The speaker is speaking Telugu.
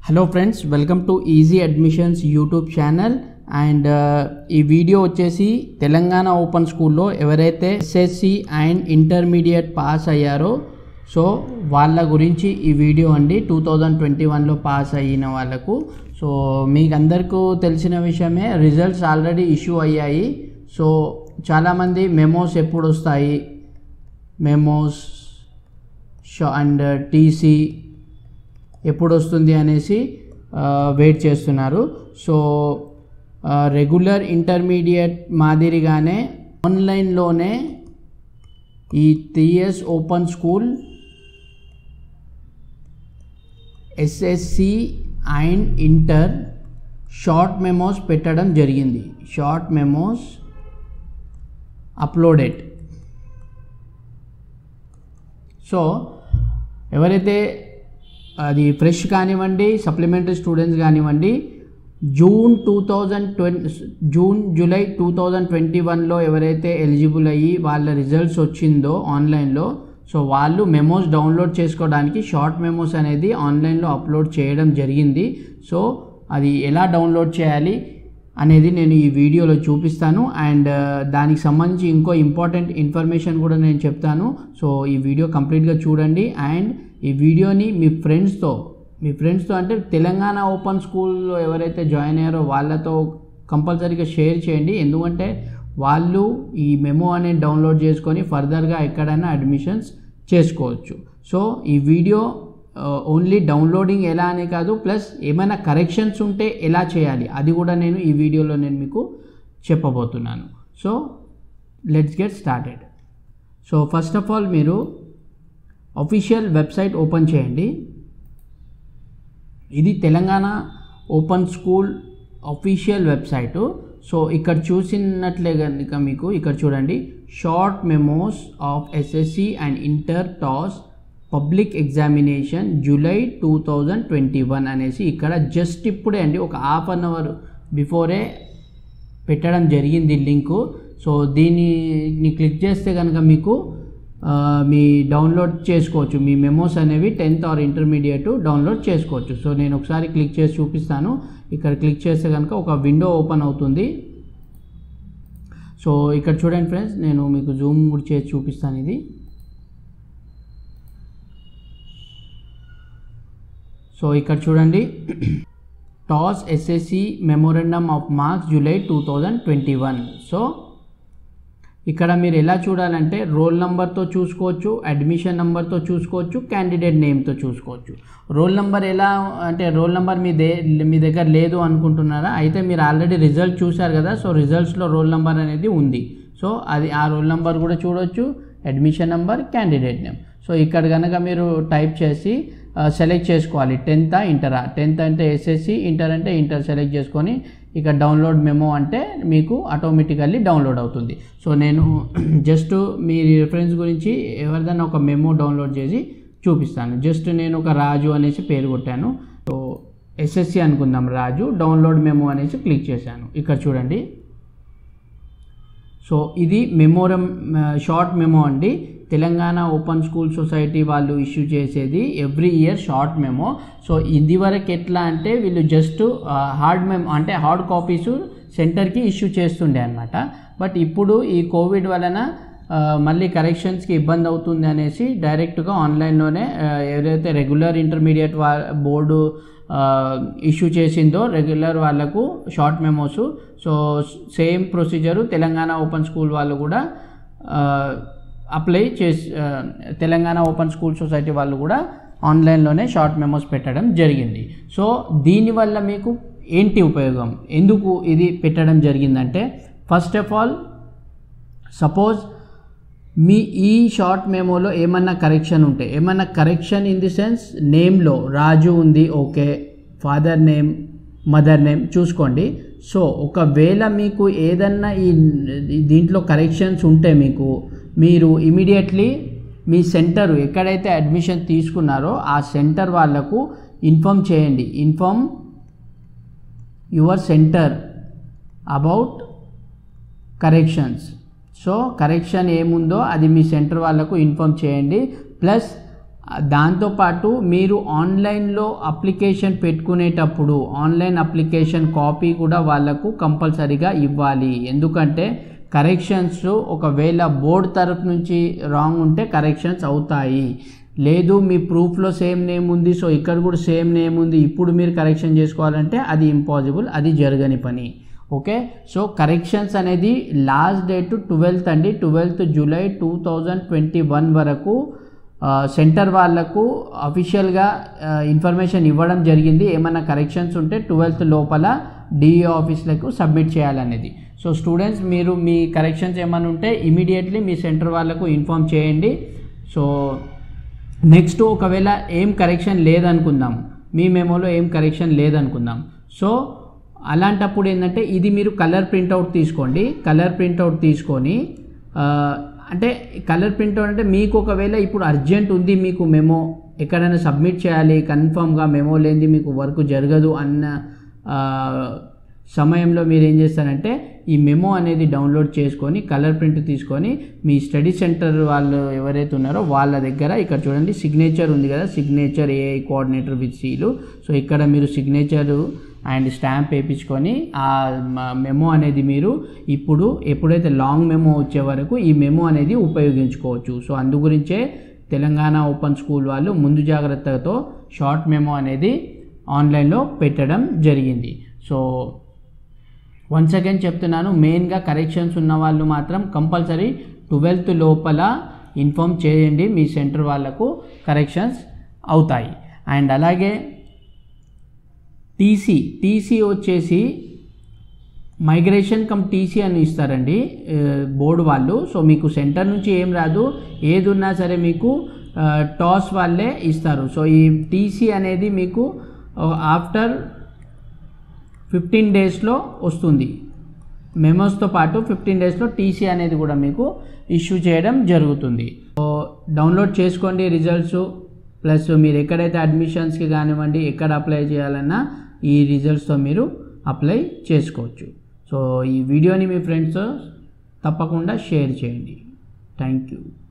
hello friends welcome to easy admissions YouTube channel and ఈ వీడియో వచ్చేసి తెలంగాణ ఓపెన్ స్కూల్లో ఎవరైతే ఎస్ఎస్సి అండ్ ఇంటర్మీడియట్ పాస్ అయ్యారో సో వాళ్ళ గురించి ఈ వీడియో అండి టూ థౌజండ్ ట్వంటీ వన్లో పాస్ అయిన వాళ్ళకు సో మీకు అందరికీ తెలిసిన విషయమే రిజల్ట్స్ ఆల్రెడీ ఇష్యూ అయ్యాయి సో చాలామంది మెమోస్ ఎప్పుడు వస్తాయి మెమోస్ షో అండ్ టీసీ ఎప్పుడు వస్తుంది అనేసి వెయిట్ చేస్తున్నారు సో రెగ్యులర్ ఇంటర్మీడియట్ మాదిరిగానే ఆన్లైన్లోనే ఈ three years open school SSC and inter short memos పెట్టడం జరిగింది షార్ట్ మెమోస్ అప్లోడెడ్ సో ఎవరైతే అది ఫ్రెష్ కానివ్వండి సప్లిమెంటరీ స్టూడెంట్స్ కానివ్వండి June two thousand twenty June July two thousand twenty వన్లో ఎవరైతే ఎలిజిబుల్ అయ్యి వాళ్ళ రిజల్ట్స్ వచ్చిందో ఆన్లైన్లో సో వాళ్ళు మెమోస్ డౌన్లోడ్ చేసుకోవడానికి షార్ట్ మెమోస్ అనేది ఆన్లైన్లో అప్లోడ్ చేయడం జరిగింది సో అది ఎలా డౌన్లోడ్ చేయాలి అనేది నేను ఈ వీడియోలో చూపిస్తాను అండ్ దానికి సంబంధించి ఇంకో ఇంపార్టెంట్ ఇన్ఫర్మేషన్ కూడా నేను చెప్తాను సో ఈ వీడియో కంప్లీట్గా చూడండి అండ్ ఈ వీడియోని మీ ఫ్రెండ్స్తో మీ ఫ్రెండ్స్తో అంటే తెలంగాణ ఓపెన్ స్కూల్లో ఎవరైతే జాయిన్ అయ్యారో వాళ్ళతో కంపల్సరీగా షేర్ చేయండి ఎందుకంటే వాళ్ళు ఈ మెమో అనేది డౌన్లోడ్ చేసుకొని ఫర్దర్గా ఎక్కడైనా అడ్మిషన్స్ చేసుకోవచ్చు సో ఈ వీడియో ఓన్లీ డౌన్లోడింగ్ ఎలా అనే కాదు ప్లస్ ఏమైనా కరెక్షన్స్ ఉంటే ఎలా చేయాలి అది కూడా నేను ఈ వీడియోలో నేను మీకు చెప్పబోతున్నాను so let's get started so first of all మీరు అఫీషియల్ వెబ్సైట్ ఓపెన్ చేయండి ఇది Telangana open school official website so ఇక్కడ చూసినట్లే కనుక మీకు ఇక్కడ చూడండి short memos of SSC and inter TOSS public examination July two thousand twenty one అనేసి ఇక్కడ జస్ట్ ఇప్పుడే అండి ఒక హాఫ్ అన్ అవర్ బిఫోరే పెట్టడం జరిగింది లింకు సో దీన్ని క్లిక్ చేస్తే కనుక మీకు మీ డౌన్లోడ్ చేసుకోవచ్చు మీ మెమోస్ అనేవి టెన్త్ ఆర్ ఇంటర్మీడియట్ డౌన్లోడ్ చేసుకోవచ్చు సో నేను ఒకసారి క్లిక్ చేసి చూపిస్తాను ఇక్కడ క్లిక్ చేస్తే కనుక ఒక విండో ఓపెన్ అవుతుంది సో ఇక్కడ చూడండి ఫ్రెండ్స్ నేను మీకు జూమ్ కూడా చేసి చూపిస్తాను ఇది సో ఇక్కడ చూడండి TOSS SSC memorandum of marks July two thousand twenty one so ఇక్కడ మీరు ఎలా చూడాలంటే రోల్ నెంబర్తో చూసుకోవచ్చు అడ్మిషన్ నెంబర్తో చూసుకోవచ్చు క్యాండిడేట్ నేమ్తో చూసుకోవచ్చు రోల్ నెంబర్ ఎలా అంటే రోల్ నెంబర్ మీ దే మీ దగ్గర లేదు అనుకుంటున్నారా అయితే మీరు ఆల్రెడీ రిజల్ట్ చూశారు కదా సో రిజల్ట్స్లో రోల్ నెంబర్ అనేది ఉంది సో అది ఆ రోల్ నెంబర్ కూడా చూడవచ్చు admission number candidate name so ఇక్కడ కనుక మీరు టైప్ చేసి సెలెక్ట్ చేసుకోవాలి టెన్త్ ఇంటరా టెన్త్ అంటే ఎస్ఎస్సి ఇంటర్ అంటే ఇంటర్ సెలెక్ట్ చేసుకొని ఇక డౌన్లోడ్ మెమో అంటే మీకు ఆటోమేటికల్లీ డౌన్లోడ్ అవుతుంది సో నేను జస్ట్ మీ రిఫరెన్స్ గురించి ఎవరిదైనా ఒక మెమో డౌన్లోడ్ చేసి చూపిస్తాను జస్ట్ నేను ఒక రాజు అనేసి పేరు కొట్టాను సో ఎస్ఎస్సి అనుకుందాం రాజు డౌన్లోడ్ మెమో అనేసి క్లిక్ చేశాను ఇక్కడ చూడండి సో ఇది మెమోరం షార్ట్ మెమో అండి తెలంగాణ ఓపెన్ స్కూల్ సొసైటీ వాళ్ళు ఇష్యూ చేసేది every year short memo so ఇది వరకు ఎట్లా అంటే వీళ్ళు జస్ట్ హార్డ్ మెమో అంటే హార్డ్ కాపీస్ సెంటర్కి ఇష్యూ చేస్తుండే అనమాట బట్ ఇప్పుడు ఈ కోవిడ్ వలన మళ్ళీ కరెక్షన్స్కి ఇబ్బంది అవుతుంది అనేసి డైరెక్ట్గా ఆన్లైన్లోనే ఏదైతే రెగ్యులర్ ఇంటర్మీడియట్ వా బోర్డు ఇష్యూ చేసిందో రెగ్యులర్ వాళ్ళకు short memos so same procedure Telangana open school వాళ్ళు కూడా అప్లై చేసి తెలంగాణ ఓపెన్ స్కూల్ సొసైటీ వాళ్ళు కూడా ఆన్లైన్లోనే షార్ట్ మెమోస్ పెట్టడం జరిగింది సో దీనివల్ల మీకు ఏంటి ఉపయోగం ఎందుకు ఇది పెట్టడం జరిగిందంటే ఫస్ట్ ఆఫ్ ఆల్ సపోజ్ మీ ఈ షార్ట్ మెమోలో ఏమన్నా కరెక్షన్ ఉంటే ఏమన్నా కరెక్షన్ ఇన్ ది సెన్స్ నేమ్లో రాజు ఉంది okay father name mother name చూసుకోండి సో ఒకవేళ మీకు ఏదన్నా ఈ దీంట్లో కరెక్షన్స్ ఉంటే మీకు మీరు ఇమీడియట్లీ మీ సెంటర్ ఎక్కడైతే అడ్మిషన్ తీసుకున్నారో ఆ సెంటర్ వాళ్ళకు ఇన్ఫామ్ చేయండి inform your centre about corrections so correction ఏముందో అది మీ సెంటర్ వాళ్ళకు ఇన్ఫామ్ చేయండి ప్లస్ దాంతోపాటు మీరు ఆన్లైన్లో అప్లికేషన్ పెట్టుకునేటప్పుడు ఆన్లైన్ అప్లికేషన్ కాపీ కూడా వాళ్ళకు కంపల్సరీగా ఇవ్వాలి ఎందుకంటే కరెక్షన్స్ ఒకవేళ బోర్డు తరఫు నుంచి రాంగ్ ఉంటే కరెక్షన్స్ అవుతాయి లేదు మీ ప్రూఫ్లో సేమ్ నేమ్ ఉంది సో ఇక్కడ కూడా సేమ్ నేమ్ ఉంది ఇప్పుడు మీరు కరెక్షన్ చేసుకోవాలంటే అది ఇంపాసిబుల్ అది జరగని పని ఓకే సో కరెక్షన్స్ అనేది లాస్ట్ డేట్ ట్వెల్త్ అండి twelfth July two thousand twenty one వరకు సెంటర్ వాళ్ళకు అఫీషియల్గా ఇన్ఫర్మేషన్ ఇవ్వడం జరిగింది ఏమైనా కరెక్షన్స్ ఉంటే ట్వెల్త్ లోపల డిఈ ఆఫీస్లకు సబ్మిట్ చేయాలనేది సో స్టూడెంట్స్ మీరు మీ కరెక్షన్స్ ఏమైనా ఉంటే ఇమీడియట్లీ మీ సెంటర్ వాళ్ళకు ఇన్ఫామ్ చేయండి సో నెక్స్ట్ ఒకవేళ ఏం కరెక్షన్ లేదనుకుందాం మీ మెమోలో ఏం కరెక్షన్ లేదనుకుందాం సో అలాంటప్పుడు ఏంటంటే ఇది మీరు కలర్ ప్రింట్అవుట్ తీసుకోండి కలర్ ప్రింట్అవుట్ తీసుకొని అంటే కలర్ ప్రింట్అవుట్ అంటే మీకు ఒకవేళ ఇప్పుడు అర్జెంట్ ఉంది మీకు మెమో ఎక్కడైనా సబ్మిట్ చేయాలి కన్ఫామ్గా మెమో లేనిది మీకు వర్క్ జరగదు అన్న సమయంలో మీరు ఏం చేస్తారంటే ఈ మెమో అనేది డౌన్లోడ్ చేసుకొని కలర్ ప్రింట్ తీసుకొని మీ స్టడీ సెంటర్ వాళ్ళు ఎవరైతే ఉన్నారో వాళ్ళ దగ్గర ఇక్కడ చూడండి సిగ్నేచర్ ఉంది కదా signature AI coordinator with seal so ఇక్కడ మీరు సిగ్నేచరు అండ్ స్టాంప్ వేయించుకొని ఆ మెమో అనేది మీరు ఇప్పుడు ఎప్పుడైతే లాంగ్ మెమో వచ్చే వరకు ఈ మెమో అనేది ఉపయోగించుకోవచ్చు సో అందు గురించే తెలంగాణ ఓపెన్ స్కూల్ వాళ్ళు ముందు జాగ్రత్తతో షార్ట్ మెమో అనేది ఆన్లైన్లో పెట్టడం జరిగింది సో వన్స్ అగైన్ చెప్తున్నాను మెయిన్గా కరెక్షన్స్ ఉన్న వాళ్ళు మాత్రం కంపల్సరీ ట్వెల్త్ లోపల ఇన్ఫామ్ చేయండి మీ సెంటర్ వాళ్ళకు కరెక్షన్స్ అవుతాయి అండ్ అలాగే టీసీ టీసీ వచ్చేసి మైగ్రేషన్ కమ్ టీసీ అని ఇస్తారండి బోర్డు వాళ్ళు సో మీకు సెంటర్ నుంచి ఏం రాదు ఏది ఉన్నా సరే మీకు టాస్ వాళ్ళే ఇస్తారు సో ఈ టీసీ అనేది మీకు ఆఫ్టర్ ఫిఫ్టీన్ డేస్లో వస్తుంది మెమోస్తో పాటు ఫిఫ్టీన్ డేస్లో టీసీ అనేది కూడా మీకు ఇష్యూ చేయడం జరుగుతుంది సో డౌన్లోడ్ చేసుకోండి రిజల్ట్స్ ప్లస్ మీరు ఎక్కడైతే అడ్మిషన్స్కి కానివ్వండి ఎక్కడ అప్లై చేయాలన్నా ఈ రిజల్ట్స్తో మీరు అప్లై చేసుకోవచ్చు సో ఈ వీడియోని మీ ఫ్రెండ్స్ తప్పకుండా షేర్ చేయండి థ్యాంక్ యూ